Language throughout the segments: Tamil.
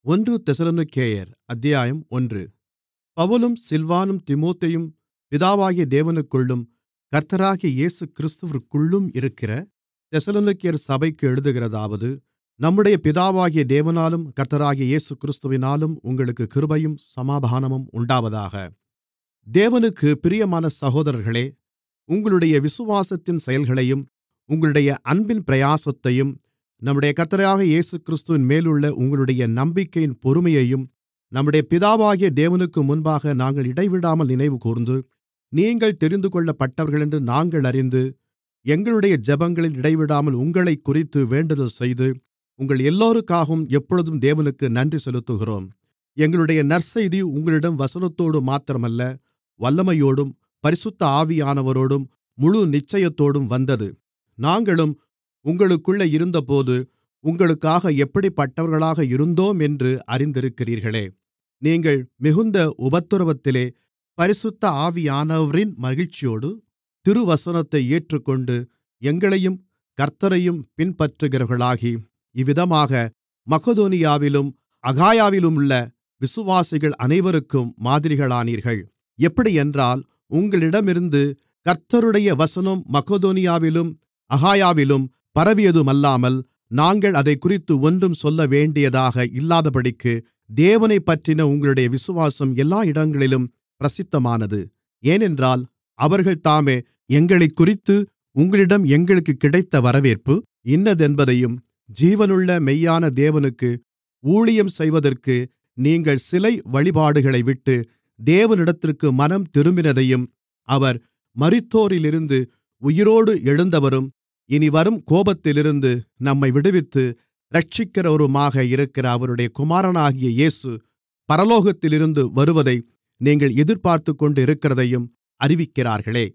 ஒன்று தெசலோனிக்கேயர் அத்தியாயம் ஒன்று பவுலும் சில்வானும் தீமோத்தேயும் பிதாவாகிய தேவனுக்குள்ளும் கர்த்தராகிய இயேசுகிறிஸ்துவிற்குள்ளும் இருக்கிற தெசலோனிக்கேயர் சபைக்கு எழுதுகிறதாவது நம்முடைய பிதாவாகிய தேவனாலும் கர்த்தராகிய இயேசுகிறிஸ்துவினாலும் உங்களுக்குக் கிருபையும் சமாதானமும் உண்டாவதாக தேவனுக்குப் பிரியமான சகோதரர்களே உங்களுடைய விசுவாசத்தின் செயல்களையும் உங்களுடைய அன்பின் பிரயாசத்தையும் நம்முடைய கர்த்தராகிய இயேசுகிறிஸ்துவின் மேலுள்ள உங்களுடைய நம்பிக்கையின் பொறுமையையும் நம்முடைய பிதாவாகிய தேவனுக்கு முன்பாக நாங்கள் இடைவிடாமல் நினைவுகூர்ந்து நீங்கள் தெரிந்துகொள்ளப்பட்டவர்களென்று நாங்கள் அறிந்து எங்களுடைய ஜெபங்களில் இடைவிடாமல் உங்களைக்குறித்து வேண்டுதல்செய்து உங்கள் எல்லோருக்காகவும் எப்பொழுதும் தேவனுக்கு நன்றி செலுத்துகிறோம் எங்களுடைய நற்செய்தி உங்களிடம் வசனத்தோடு மாத்திரமல்ல வல்லமையோடும் பரிசுத்த ஆவியானவரோடும் முழு நிச்சயத்தோடும் வந்தது நாங்களும் உங்களுக்குள்ளே இருந்தபோது உங்களுக்காக எப்படிப்பட்டவர்களாக இருந்தோம் என்று அறிந்திருக்கிறீர்களே நீங்கள் மிகுந்த உபத்திரவத்திலே பரிசுத்த ஆவியானவரின் மகிழ்ச்சியோடு திருவசனத்தை ஏற்றுக்கொண்டு எங்களையும் கர்த்த்தரையும் பின்பற்றுகிறவர்களாகி இவ்விதமாக மக்கெதோனியாவிலும் அகாயாவிலுமுள்ள விசுவாசிகள் அனைவருக்கும் மாதிரிகளானீர்கள் எப்படியென்றால் உங்களிடமிருந்து கர்த்தருடைய வசனம் மக்கெதோனியாவிலும் அகாயாவிலும் பரவியதுமல்லாமல் நாங்கள் அதைக்குறித்து ஒன்றும் சொல்லவேண்டியதாக இல்லாதபடிக்கு தேவனைப்பற்றின உங்களுடைய விசுவாசம் எல்லா இடங்களிலும் பிரசித்தமானது ஏனென்றால் அவர்கள்தாமே எங்களைக்குறித்து உங்களிடம் எங்களுக்குக் கிடைத்த வரவேற்பு இன்னதென்பதையும் ஜீவனுள்ள மெய்யான தேவனுக்கு ஊழியம் செய்வதற்கு நீங்கள் சிலை வழிபாடுகளை விட்டு தேவனிடத்திற்கு மனம் திரும்பினதையும் அவர் மரித்தோரிலிருந்து உயிரோடு எழுந்தவரும் இனிவரும் கோபத்திலிருந்து நம்மை விடுவித்து இரட்சிக்கிறவருமாக இருக்கிற அவருடைய குமாரனாகிய இயேசு பரலோகத்திலிருந்து வருவதை நீங்கள் எதிர்பார்த்துக்கொண்டிருக்கிறதையும் அறிவிக்கிறார்களே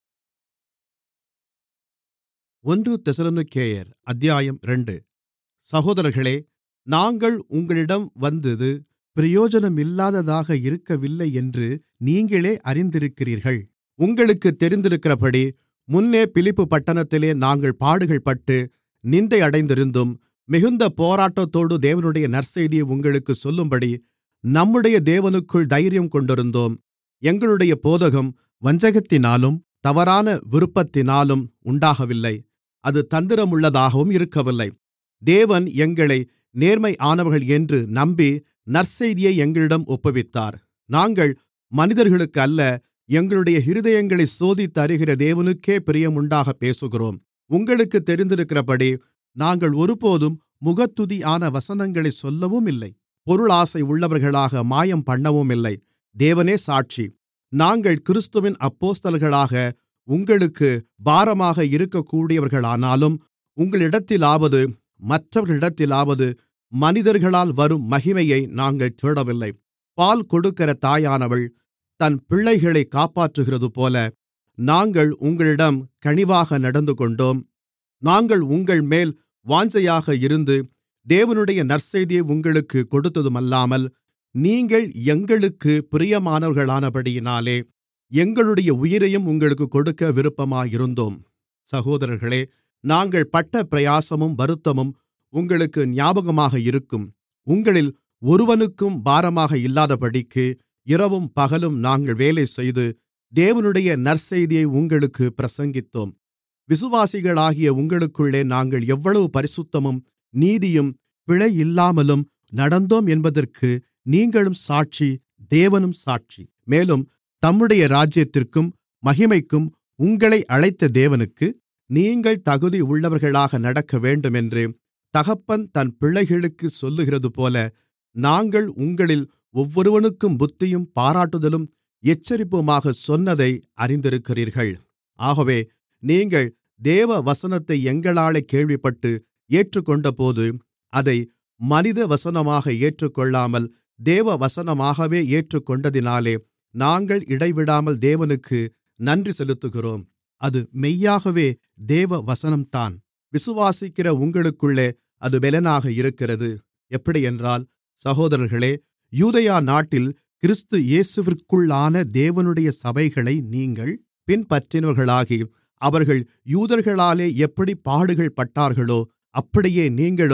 ஒன்று தெசலோனிக்கேயர் அத்தியாயம் இரண்டு சகோதரர்களே நாங்கள் உங்களிடம் வந்தது பிரயோஜனமில்லாததாக இருக்கவில்லை என்று நீங்களே அறிந்திருக்கிறீர்கள் உங்களுக்குத் தெரிந்திருக்கிறபடி முன்னே பிலிப்பு பட்டணத்திலே நாங்கள் பாடுகள்பட்டு நிந்தை அடைந்திருந்தும் மிகுந்த போராட்டத்தோடு தேவனுடைய நற்செய்தியை உங்களுக்குச் சொல்லும்படி நம்முடைய தேவனுக்குள் தைரியம் கொண்டிருந்தோம் எங்களுடைய போதகம் வஞ்சகத்தினாலும் தவறான விருப்பத்தினாலும் உண்டாகவில்லை அது தந்திரமுள்ளதாகவும் இருக்கவில்லை தேவன் எங்களை நேர்மையானவர்கள் என்று நம்பி நற்செய்தியை எங்களிடம் ஒப்புவித்தார் நாங்கள் மனிதர்களுக்கு அல்ல எங்களுடைய இருதயங்களை சோதித்தறிகிற தேவனுக்கே பிரியமுண்டாகப் பேசுகிறோம் உங்களுக்குத் தெரிந்திருக்கிறபடி நாங்கள் ஒருபோதும் முகத்துதியான வசனங்களைச் சொல்லவும் இல்லை பொருளாசை உள்ளவர்களாக மாயம் பண்ணவும் இல்லை தேவனே சாட்சி நாங்கள் கிறிஸ்துவின் அப்போஸ்தலர்களாக உங்களுக்கு பாரமாக இருக்கக்கூடியவர்களானாலும் உங்களிடத்திலாவது மற்றவர்களிடத்திலாவது மனிதர்களால் வரும் மகிமையை நாங்கள் தேடவில்லை பால் கொடுக்கிற தாயானவள் தன் பிள்ளைகளை காப்பாற்றுகிறதுபோல நாங்கள் உங்களிடம் கனிவாக நடந்துகொண்டோம் நாங்கள் உங்கள்மேல் வாஞ்சையாக இருந்து தேவனுடைய நற்செய்தியை உங்களுக்கு கொடுத்ததுமல்லாமல் நீங்கள் எங்களுக்கு பிரியமானவர்களானபடியினாலே எங்களுடைய உயிரையும் உங்களுக்கு கொடுக்க விருப்பமாயிருந்தோம் சகோதரர்களே நாங்கள் பட்ட பிரயாசமும் வருத்தமும் உங்களுக்கு ஞாபகமாக இருக்கும் உங்களில் ஒருவனுக்கும் பாரமாக இல்லாதபடிக்கு இரவும் பகலும் நாங்கள் வேலை செய்து தேவனுடைய நற்செய்தியை உங்களுக்கு பிரசங்கித்தோம் விசுவாசிகளாகிய உங்களுக்குள்ளே நாங்கள் எவ்வளவு பரிசுத்தமும் நீதியும் பிழையில்லாமலும் நடந்தோம் என்பதற்கு நீங்களும் சாட்சி தேவனும் சாட்சி மேலும் தம்முடைய ராஜ்யத்திற்கும் மகிமைக்கும் உங்களை அழைத்த தேவனுக்கு நீங்கள் தகுதி உள்ளவர்களாக நடக்கவேண்டுமென்று தகப்பன் தன் பிள்ளைகளுக்கு சொல்லுகிறதுபோல நாங்கள் உங்களில் ஒவ்வொருவனுக்கும் புத்தியும் பாராட்டுதலும் எச்சரிப்புமாக சொன்னதை அறிந்திருக்கிறீர்கள் ஆகவே நீங்கள் தேவ வசனத்தை எங்களாலே கேள்விப்பட்டு ஏற்றுக்கொண்டபோது அதை மனித வசனமாக ஏற்றுக்கொள்ளாமல் தேவ வசனமாகவே ஏற்றுக்கொண்டதினாலே நாங்கள் இடைவிடாமல் தேவனுக்கு நன்றி செலுத்துகிறோம் அது மெய்யாகவே தேவ வசனம்தான் விசுவாசிக்கிற உங்களுக்குள்ளே அது பெலனாக இருக்கிறது எப்படியென்றால் சகோதரர்களே யூதயா நாட்டில் கிறிஸ்து இயேசுவிற்குள்ளான தேவனுடைய சபைகளை நீங்கள் பின்பற்றினவர்களாகி அவர்கள் யூதர்களாலே எப்படி பாடுகள் பட்டார்களோ அப்படியே நீங்களும்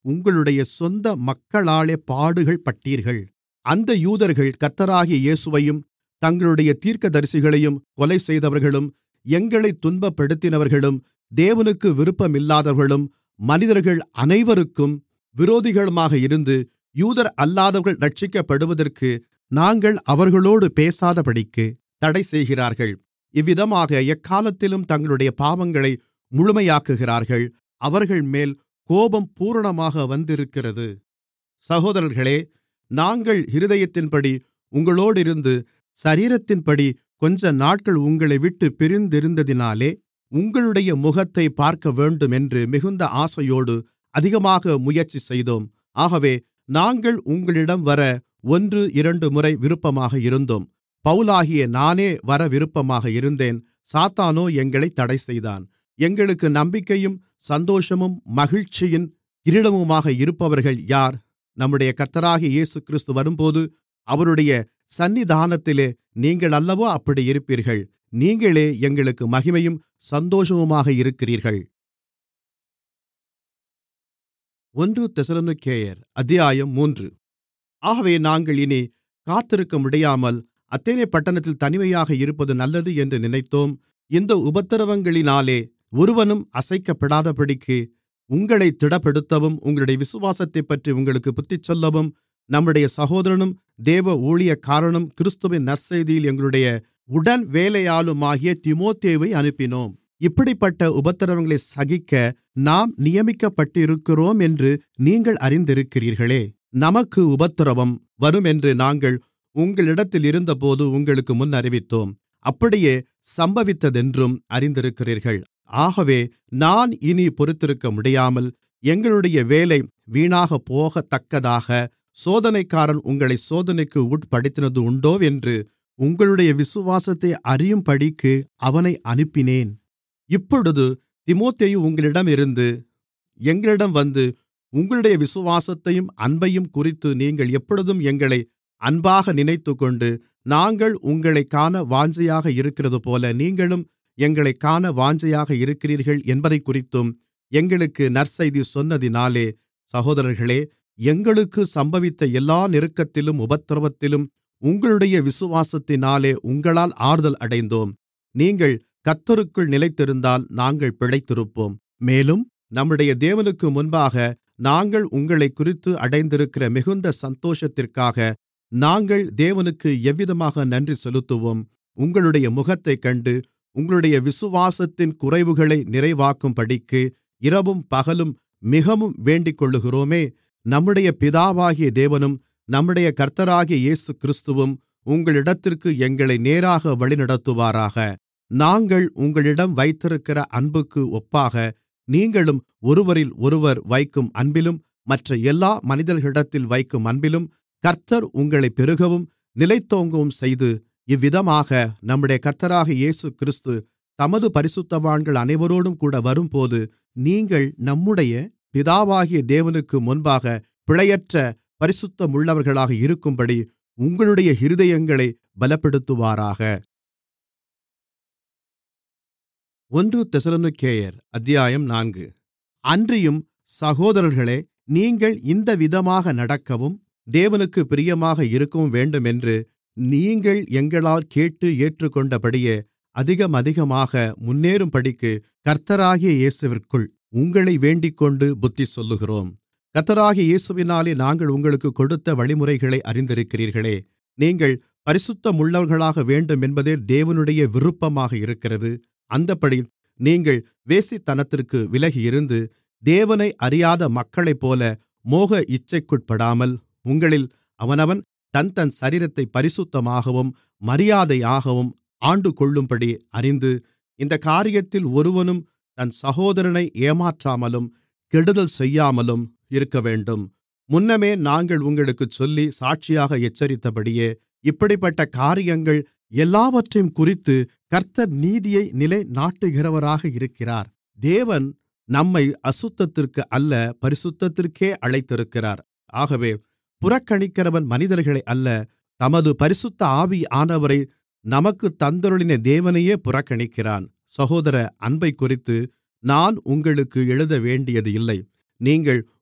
உங்களுடைய சொந்த மக்களாலே பாடுகள் பட்டீர்கள் அந்த யூதர்கள் கர்த்தராகிய இயேசுவையும் தங்களுடைய தீர்க்கதரிசிகளையும் கொலை செய்தவர்களும் எங்களைத் துன்பப்படுத்தினவர்களும் தேவனுக்கு விருப்பமில்லாதவர்களும் மனிதர்கள் அனைவருக்கும் விரோதிகளுமாக இருந்து யூதர் அல்லாதவர்கள் இரட்சிக்கப்படுவதற்கு நாங்கள் அவர்களோடு பேசாதபடிக்கு தடைசெய்கிறார்கள் இவ்விதமாக எக்காலத்திலும் தங்களுடைய பாவங்களை முழுமையாக்குகிறார்கள் அவர்கள்மேல் கோபம் பூரணமாக வந்திருக்கிறது சகோதரர்களே நாங்கள் இருதயத்தின்படி உங்களோடிருந்து சரீரத்தின்படி கொஞ்ச நாட்கள் உங்களை விட்டு பிரிந்திருந்ததினாலே உங்களுடைய முகத்தை பார்க்கவேண்டும் என்று மிகுந்த ஆசையோடு அதிகமாக முயற்சி செய்தோம் ஆகவே நாங்கள் உங்களிடம் வர ஒன்று இரண்டு முறை விருப்பமாக இருந்தோம் பவுலாகிய நானே வர விருப்பமாக இருந்தேன் சாத்தானோ எங்களை தடைசெய்தான் எங்களுக்கு நம்பிக்கையும் சந்தோஷமும் மகிழ்ச்சியின் கிரீடமுமாக இருப்பவர்கள் யார் நம்முடைய கர்த்தராகிய இயேசுகிறிஸ்து வரும்போது அவருடைய சந்நிதானத்திலே நீங்கள் அல்லவோ அப்படி இருப்பீர்கள் நீங்களே எங்களுக்கு மகிமையும் சந்தோஷமுமாக இருக்கிறீர்கள் ஒன்று தெசலோனிக்கேயர் அத்தியாயம் மூன்று ஆகவே நாங்கள் இனி காத்திருக்க முடியாமல் அத்தேனே பட்டணத்தில் தனிமையாக இருப்பது நல்லது என்று நினைத்தோம் இந்த உபத்திரவங்களினாலே ஒருவனும் அசைக்கப்படாதபடிக்கு உங்களைத் திடப்படுத்தவும் உங்களுடைய விசுவாசத்தைப்பற்றி உங்களுக்கு புத்திசொல்லவும் நம்முடைய சகோதரனும் தேவ ஊழியக்காரனும் கிறிஸ்துவின் நற்செய்தியில் எங்களுடைய உடன் வேலையாளுமாகிய தீமோத்தேயுவை அனுப்பினோம் இப்படிப்பட்ட உபத்திரவங்களை சகிக்க நாம் நியமிக்கப்பட்டிருக்கிறோம் என்று நீங்கள் அறிந்திருக்கிறீர்களே நமக்கு உபத்திரவம் வரும் என்று நாங்கள் உங்களிடத்தில் இருந்தபோது உங்களுக்கு முன் அறிவித்தோம் அப்படியே சம்பவித்ததென்றும் அறிந்திருக்கிறீர்கள் ஆகவே நான் இனி பொறுத்திருக்க முடியாமல் எங்களுடைய வேலை வீணாகப் போகத்தக்கதாக சோதனைக்காரன் உங்களை சோதனைக்கு உட்படுத்தினது உண்டோவென்று உங்களுடைய விசுவாசத்தை அறியும்படிக்கு அவனை அனுப்பினேன் இப்பொழுது தீமோத்தேயு உங்களிடமிருந்து எங்களிடம் வந்து உங்களுடைய விசுவாசத்தையும் அன்பையும் குறித்து நீங்கள் எப்பொழுதும் எங்களை அன்பாக நினைத்துக்கொண்டு நாங்கள் உங்களைக் காண வாஞ்சையாக இருக்கிறதுபோல நீங்களும் எங்களைக் காண வாஞ்சையாக இருக்கிறீர்கள் என்பதைக்குறித்தும் எங்களுக்கு நற்செய்தி சொன்னதினாலே சகோதரர்களே எங்களுக்கு சம்பவித்த எல்லா நெருக்கத்திலும் உபத்திரவத்திலும் உங்களுடைய விசுவாசத்தினாலே உங்களால் ஆறுதல் அடைந்தோம் நீங்கள் கர்த்தருக்குள் நிலைத்திருந்தால் நாங்கள் பிழைத்திருப்போம் மேலும் நம்முடைய தேவனுக்கு முன்பாக நாங்கள் உங்களைக்குறித்து அடைந்திருக்கிற மிகுந்த சந்தோஷத்திற்காக நாங்கள் தேவனுக்கு எவ்விதமாக நன்றி செலுத்துவோம் உங்களுடைய முகத்தைக் கண்டு உங்களுடைய விசுவாசத்தின் குறைவுகளை நிறைவாக்கும்படிக்கு இரவும் பகலும் மிகவும் வேண்டிக்கொள்ளுகிறோமே நம்முடைய பிதாவாகிய தேவனும் நம்முடைய கர்த்தராகிய இயேசு கிறிஸ்துவும் உங்களிடத்திற்கு எங்களை நேராக வழிநடத்துவாராக நாங்கள் உங்களிடம் வைத்திருக்கிற அன்புக்கு ஒப்பாக நீங்களும் ஒருவரில் ஒருவர் வைக்கும் அன்பிலும் மற்ற எல்லா மனிதர்களிடத்தில் வைக்கும் அன்பிலும் கர்த்தர் உங்களைப் பெருகவும் நிலைத்தோங்கவும் செய்து இவ்விதமாக நம்முடைய கர்த்தராகிய இயேசு கிறிஸ்து தமது பரிசுத்தவான்கள் அனைவரோடும் கூட வரும்போது நீங்கள் நம்முடைய பிதாவாகிய தேவனுக்கு முன்பாக பிழையற்ற பரிசுத்தமுள்ளவர்களாக இருக்கும்படி உங்களுடைய இருதயங்களை பலப்படுத்துவாராக ஒன்று தெசலோனிக்கேயர் அத்தியாயம் நான்கு அன்றியும் சகோதரர்களே நீங்கள் இந்த விதமாக நடக்கவும் தேவனுக்கு பிரியமாக இருக்கவும் வேண்டுமென்று நீங்கள் எங்களால் கேட்டு ஏற்றுக்கொண்டபடியே அதிகமதிகமாக முன்னேறும்படிக்கு கர்த்தராகிய இயேசுவிற்குள் உங்களை வேண்டிக்கொண்டு புத்தி சொல்லுகிறோம் கர்த்தராகிய இயேசுவினாலே நாங்கள் உங்களுக்கு கொடுத்த வழிமுறைகளை அறிந்திருக்கிறீர்களே நீங்கள் பரிசுத்தமுள்ளவர்களாக வேண்டும் என்பதே தேவனுடைய விருப்பமாக இருக்கிறது அந்தப்படி நீங்கள் வேசித்தனத்திற்கு விலகியிருந்து தேவனை அறியாத மக்களைப்போல மோக இச்சைக்குட்படாமல் உங்களில் அவனவன் தன் தன் சரீரத்தை பரிசுத்தமாகவும் மரியாதையாகவும் ஆண்டுகொள்ளும்படி அறிந்து இந்த காரியத்தில் ஒருவனும் தன் சகோதரனை ஏமாற்றாமலும் கெடுதல் செய்யாமலும் இருக்கவேண்டும் முன்னமே நாங்கள் உங்களுக்குச் சொல்லி சாட்சியாக எச்சரித்தபடியே இப்படிப்பட்ட காரியங்கள் எல்லாவற்றையும் குறித்து கர்த்தர் நீதியை நிலைநாட்டுகிறவராக இருக்கிறார் தேவன் நம்மை அசுத்தத்திற்கு அல்ல பரிசுத்தத்திற்கே அழைத்திருக்கிறார் ஆகவே புறக்கணிக்கிறவன் மனிதர்களை அல்ல தமது பரிசுத்த ஆவியானவரை நமக்குத் தந்தருளின தேவனையே புறக்கணிக்கிறான் சகோதர அன்பைக்குறித்து நான் உங்களுக்கு எழுத வேண்டியது இல்லை நீங்கள்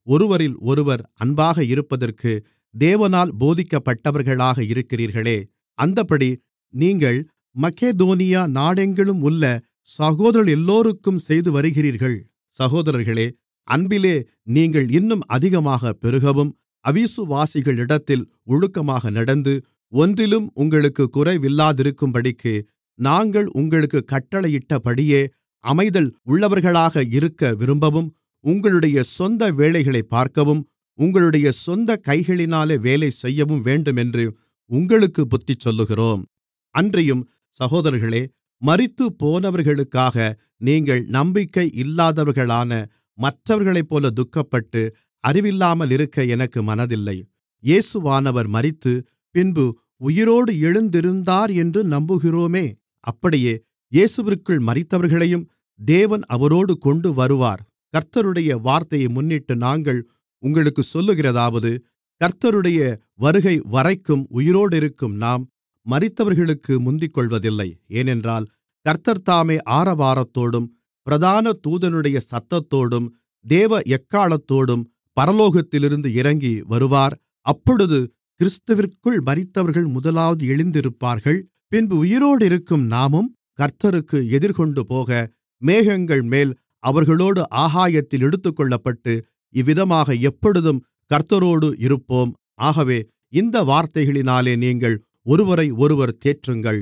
ஒருவரில் ஒருவர் அன்பாக இருப்பதற்கு தேவனால் போதிக்கப்பட்டவர்களாக இருக்கிறீர்களே அந்தப்படி நீங்கள் மக்கெதோனியா நாடெங்கிலும் உள்ள சகோதரர்களெல்லோருக்கும் செய்து வருகிறீர்கள் சகோதரர்களே அன்பிலே நீங்கள் இன்னும் அதிகமாக பெருகவும் அவிசுவாசிகளிடத்தில் ஒழுக்கமாக நடந்து ஒன்றிலும் உங்களுக்கு குறைவில்லாதிருக்கும்படிக்கு நாங்கள் உங்களுக்கு கட்டளையிட்டபடியே அமைதல் உள்ளவர்களாக இருக்க விரும்பவும் உங்களுடைய சொந்த வேலைகளைப் பார்க்கவும் உங்களுடைய சொந்த கைகளினாலே வேலை செய்யவும் வேண்டுமென்று உங்களுக்குப் புத்திசொல்லுகிறோம் அன்றியும் சகோதரர்களே மரித்துப்போனவர்களுக்காக நீங்கள் நம்பிக்கை இல்லாதவர்களான மற்றவர்களைப்போல துக்கப்பட்டு அறிவில்லாமலிருக்க எனக்கு மனதில்லை இயேசுவானவர் மரித்து பின்பு உயிரோடு எழுந்திருந்தார் என்று நம்புகிறோமே அப்படியே இயேசுவிற்குள் மரித்தவர்களையும் தேவன் அவரோடு கொண்டு வருவார் கர்த்தருடைய வார்த்தையை முன்னிட்டு நாங்கள் உங்களுக்குச் சொல்லுகிறதாவது கர்த்தருடைய வருகை வரைக்கும் உயிரோடிருக்கும் நாம் மரித்தவர்களுக்கு முந்திக்கொள்வதில்லை ஏனென்றால் கர்த்தர்தாமே ஆரவாரத்தோடும் பிரதான தூதனுடைய சத்தத்தோடும் தேவ எக்காளத்தோடும் பரலோகத்திலிருந்து இறங்கி வருவார் அப்பொழுது கிறிஸ்துவிற்குள் மரித்தவர்கள் முதலாவது எழுந்திருப்பார்கள் பின்பு உயிரோடிருக்கும் நாமும் கர்த்தருக்கு எதிர்கொண்டுபோக மேகங்கள்மேல் அவர்களோடு ஆகாயத்தில் எடுத்துக்கொள்ளப்பட்டு இவ்விதமாக எப்பொழுதும் கர்த்தரோடு இருப்போம் ஆகவே இந்த வார்த்தைகளினாலே நீங்கள் ஒருவரையொருவர் தேற்றுங்கள்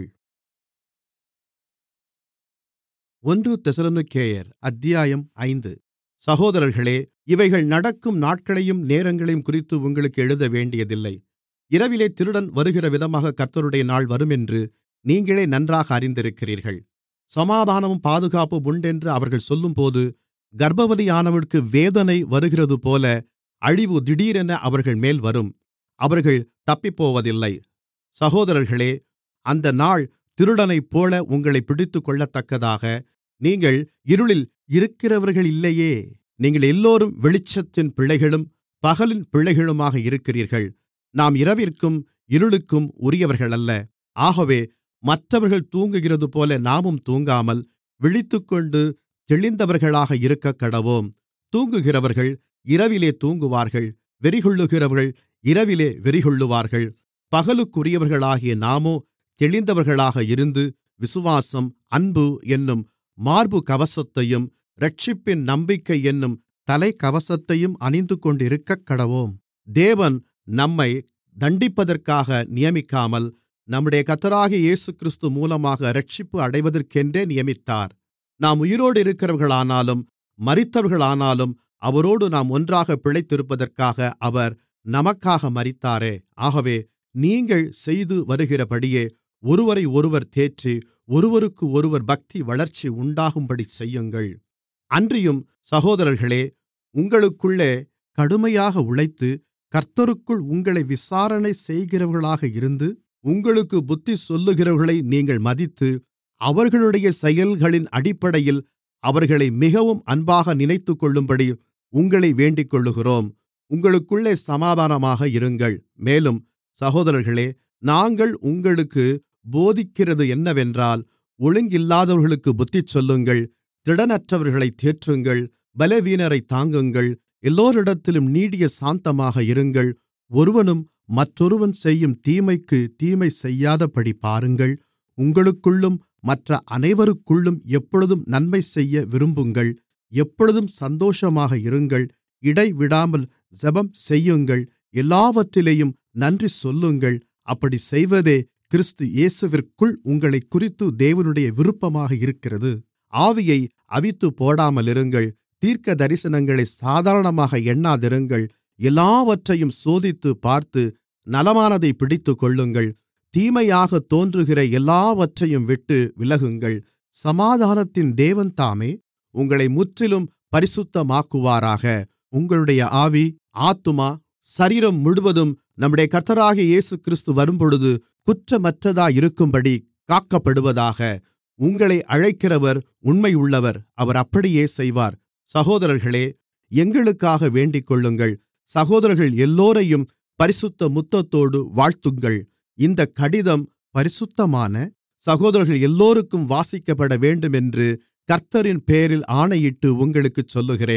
ஒன்று தெசலோனிக்கேயர் அத்தியாயம் ஐந்து சகோதரர்களே இவைகள் நடக்கும் நாட்களையும் நேரங்களையும் குறித்து உங்களுக்கு எழுதவேண்டியதில்லை இரவிலே திருடன் வருகிற விதமாக கர்த்தருடைய நாள் வருமென்று நீங்களே நன்றாக அறிந்திருக்கிறீர்கள் சமாதானமும் பாதுகாப்பும் உண்டென்று அவர்கள் சொல்லும்போது கர்ப்பவதியானவளுக்கு வேதனை வருகிறதுபோல அழிவு திடீரென அவர்கள்மேல் வரும் அவர்கள் தப்பிப்போவதில்லை சகோதரர்களே அந்த நாள் திருடனைப்போல உங்களைப் பிடித்துக்கொள்ளத்தக்கதாக நீங்கள் இருளில் இருக்கிறவர்களில்லையே நீங்கள் எல்லோரும் வெளிச்சத்தின் பிள்ளைகளும் பகலின் பிள்ளைகளுமாக இருக்கிறீர்கள் நாம் இரவிற்கும் இருளுக்கும் உரியவர்களல்ல ஆகவே மற்றவர்கள் தூங்குகிறதுபோல நாமும் தூங்காமல் விழித்துக்கொண்டு தெளிந்தவர்களாக இருக்கக்கடவோம் தூங்குகிறவர்கள் இரவிலே தூங்குவார்கள் வெறிகொள்ளுகிறவர்கள் இரவிலே வெறிகொள்ளுவார்கள் பகலுக்குரியவர்களாகிய நாமோ தெளிந்தவர்களாக இருந்து விசுவாசம் அன்பு என்னும் மார்புக்கவசத்தையும் இரட்சிப்பின் நம்பிக்கை என்னும் தலைக்கவசத்தையும் அணிந்துகொண்டிருக்கக்கடவோம் தேவன் நம்மை தண்டிப்பதற்காக நியமிக்காமல் நம்முடைய கர்த்தராகிய இயேசுகிறிஸ்து மூலமாக இரட்சிப்பு அடைவதற்கென்றே நியமித்தார் நாம் உயிரோடு இருக்கிறவர்களானாலும் மரித்தவர்களானாலும் அவரோடு நாம் ஒன்றாக பிழைத்திருப்பதற்காக அவர் நமக்காக மரித்தாரே ஆகவே நீங்கள் செய்து வருகிறபடியே ஒருவரையொருவர் தேற்றி ஒருவருக்கொருவர் பக்தி வளர்ச்சி உண்டாகும்படி செய்யுங்கள் அன்றியும் சகோதரர்களே உங்களுக்குள்ளே கடுமையாக உழைத்து கர்த்தருக்குள் உங்களை விசாரணை செய்கிறவர்களாக இருந்து உங்களுக்கு புத்தி சொல்லுகிறவர்களை நீங்கள் மதித்து அவர்களுடைய செயல்களின் அடிப்படையில் அவர்களை மிகவும் அன்பாக நினைத்துக்கொள்ளும்படி உங்களை வேண்டிக்கொள்ளுகிறோம் உங்களுக்குள்ளே சமாதானமாக இருங்கள் மேலும் சகோதரர்களே நாங்கள் உங்களுக்கு போதிக்கிறது என்னவென்றால் ஒழுங்கில்லாதவர்களுக்கு புத்திசொல்லுங்கள் திடனற்றவர்களைத் தேற்றுங்கள் பலவீனரைத் தாங்குங்கள் எல்லோரிடத்திலும் நீடிய சாந்தமாக இருங்கள் ஒருவனும் மற்றொருவன் செய்யும் தீமைக்கு தீமை செய்யாதபடி பாருங்கள் உங்களுக்குள்ளும் மற்ற அனைவருக்குள்ளும் எப்பொழுதும் நன்மை செய்ய விரும்புங்கள் எப்பொழுதும் சந்தோஷமாக இருங்கள் இடைவிடாமல் ஜெபம் செய்யுங்கள் எல்லாவற்றிலேயும் நன்றி சொல்லுங்கள் அப்படி செய்வதே கிறிஸ்து இயேசுவிற்குள் உங்களைக்குறித்து தேவனுடைய விருப்பமாக இருக்கிறது ஆவியை அவித்துப்போடாமலிருங்கள் தீர்க்கதரிசனங்களை சாதாரணமாக எண்ணாதிருங்கள் எல்லாவற்றையும் சோதித்துப் பார்த்து நலமானதைப் பிடித்துக்கொள்ளுங்கள் தீமையாகத் தோன்றுகிற எல்லாவற்றையும் விட்டு விலகுங்கள் சமாதானத்தின் தேவன்தாமே உங்களை முற்றிலும் பரிசுத்தமாக்குவாராக உங்களுடைய ஆவி ஆத்துமா சரீரம் முழுவதும் நம்முடைய கர்த்தராகிய இயேசுகிறிஸ்து வரும்பொழுது குற்றமற்றதாயிருக்கும்படி காக்கப்படுவதாக உங்களை அழைக்கிறவர் உண்மையுள்ளவர் அவர் அப்படியே செய்வார் சகோதரர்களே எங்களுக்காக வேண்டிக்கொள்ளுங்கள் சகோதரர்கள் எல்லோரையும் பரிசுத்த முத்தத்தோடு வாழ்த்துங்கள் இந்தக் கடிதம் பரிசுத்தமான சகோதரர்கள் எல்லோருக்கும் வாசிக்கப்பட வேண்டுமென்று கர்த்தரின் பெயரில் ஆணையிட்டு உங்களுக்குச் சொல்லுகிறேன்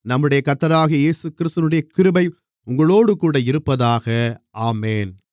நம்முடைய கர்த்தராகிய இயேசுகிறிஸ்துவினுடைய கிருபை உங்களோடுகூட இருப்பதாக ஆமென்